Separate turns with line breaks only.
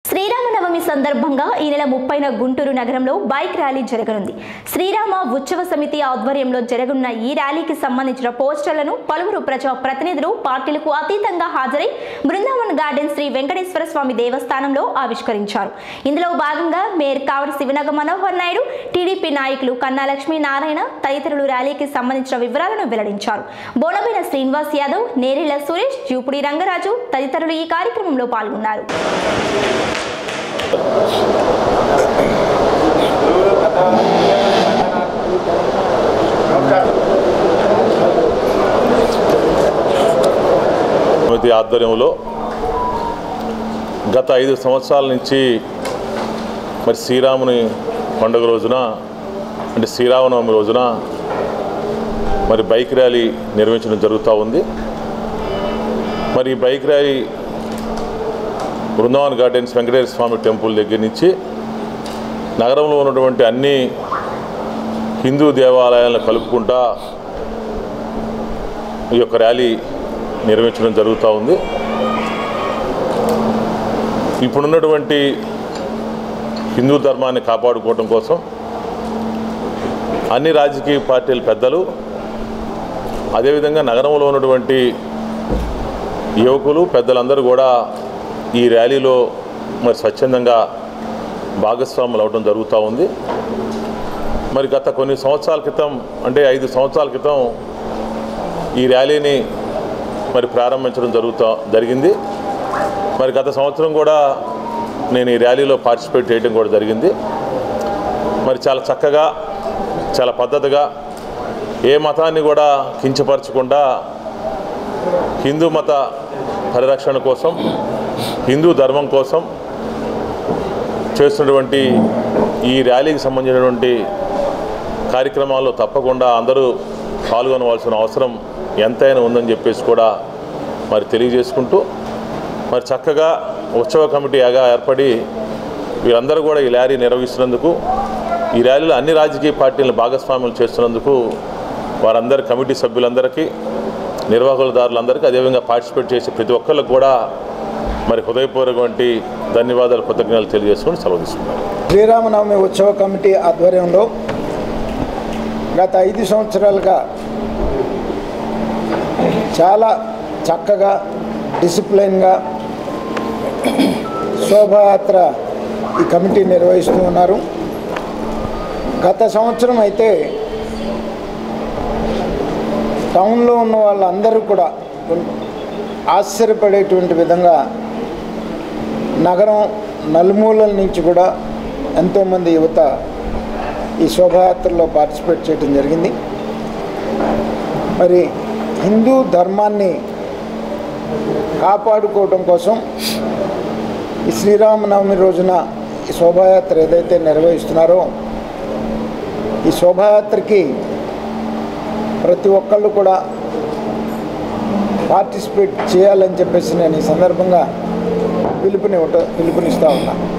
శ్రీరామనవమి సందర్భంగా ఈ నెల ముప్పైన గుంటూరు నగరంలో బైక్ ర్యాలీ జరగనుంది శ్రీరామ ఉత్సవ సమితి ఆధ్వర్యంలో జరగనున్న ఈ ర్యాలీకి సంబంధించిన పోస్టర్లను పలువురు ప్రజా ప్రతినిధులు పార్టీలకు అతీతంగా హాజరై బృందావన్ గార్డెన్ శ్రీ వెంకటేశ్వర స్వామి దేవస్థానంలో ఆవిష్కరించారు ఇందులో భాగంగా మేయర్ కావరి శివనగ మనోహర్ నాయుడు టీడీపీ నాయకులు కన్నా లక్ష్మీ నారాయణ తదితరులు ర్యాలీకి సంబంధించిన వివరాలను వెల్లడించారు బోనబైన శ్రీనివాస్ యాదవ్ నేరేళ్ల సురేష్ జూపుడి రంగరాజు తదితరులు ఈ కార్యక్రమంలో పాల్గొన్నారు
సమితి ఆధ్వర్యంలో గత ఐదు సంవత్సరాల నుంచి మరి శ్రీరాముని పండుగ రోజున అంటే శ్రీరామనవమి రోజున మరి బైక్ ర్యాలీ నిర్వహించడం జరుగుతూ ఉంది మరి ఈ bike rally Brindavan gardens Venkateswara Swamy temple దగ్గర నుంచి నగరంలో ఉన్నటువంటి అన్ని హిందూ దేవాలయాలను కలుపుకుంటా ఈ యొక్క ర్యాలీ నిర్వహించడం జరుగుతూ ఉంది ఇప్పుడున్నటువంటి హిందూ ధర్మాన్ని కాపాడుకోవడం కోసం అన్ని రాజకీయ పార్టీల పెద్దలు అదేవిధంగా నగరంలో ఉన్నటువంటి యువకులు పెద్దలందరూ కూడా ఈ ర్యాలీలో మరి స్వచ్ఛందంగా భాగస్వాములు అవడం జరుగుతూ ఉంది మరి గత కొన్ని సంవత్సరాల క్రితం అంటే ఐదు సంవత్సరాల క్రితం ఈ ర్యాలీని మరి ప్రారంభించడం జరుగుతా జరిగింది మరి గత సంవత్సరం కూడా నేను ఈ ర్యాలీలో పార్టిసిపేట్ చేయడం కూడా జరిగింది మరి చాలా చక్కగా చాలా పద్ధతిగా ఏ మతాన్ని కూడా కించపరచకుండా హిందూ మత పరిరక్షణ కోసం హిందూ ధర్మం కోసం చేస్తున్నటువంటి ఈ ర్యాలీకి సంబంధించినటువంటి కార్యక్రమాల్లో తప్పకుండా అందరూ పాల్గొనవలసిన అవసరం ఎంతైనా ఉందని చెప్పేసి కూడా మరి తెలియజేసుకుంటూ మరి చక్కగా ఉత్సవ కమిటీగా ఏర్పడి వీరందరూ కూడా ఈ ర్యాలీ నిర్వహిస్తున్నందుకు ఈ ర్యాలీలో అన్ని రాజకీయ పార్టీలను భాగస్వామ్యం చేస్తున్నందుకు వారందరి కమిటీ సభ్యులందరికీ నిర్వాహకులదారులందరికీ అదేవిధంగా పార్టిసిపేట్ చేసే ప్రతి ఒక్కరికి కూడా మరి హృదయపూర్వకటువంటి ధన్యవాదాలు కృతజ్ఞతలు తెలియజేసుకుని సెలవు తీసుకున్నాను
శ్రీరామనవమి ఉత్సవ కమిటీ ఆధ్వర్యంలో గత ఐదు సంవత్సరాలుగా చాలా చక్కగా డిసిప్లైన్గా శోభాయాత్ర ఈ కమిటీ నిర్వహిస్తూ ఉన్నారు గత సంవత్సరం అయితే టౌన్లో ఉన్న వాళ్ళందరూ కూడా ఆశ్చర్యపడేటువంటి విధంగా నగరం నలుమూలల నుంచి కూడా ఎంతోమంది యువత ఈ శోభాయాత్రలో పార్టిసిపేట్ చేయడం జరిగింది మరి హిందూ ధర్మాన్ని కాపాడుకోవడం కోసం ఈ శ్రీరామనవమి రోజున ఈ శోభాయాత్ర ఏదైతే నిర్వహిస్తున్నారో ఈ శోభాయాత్రకి ప్రతి ఒక్కళ్ళు కూడా పార్టిసిపేట్ చేయాలని చెప్పేసి నేను ఈ సందర్భంగా పిలుపుని పిలుపునిస్తా ఉన్నా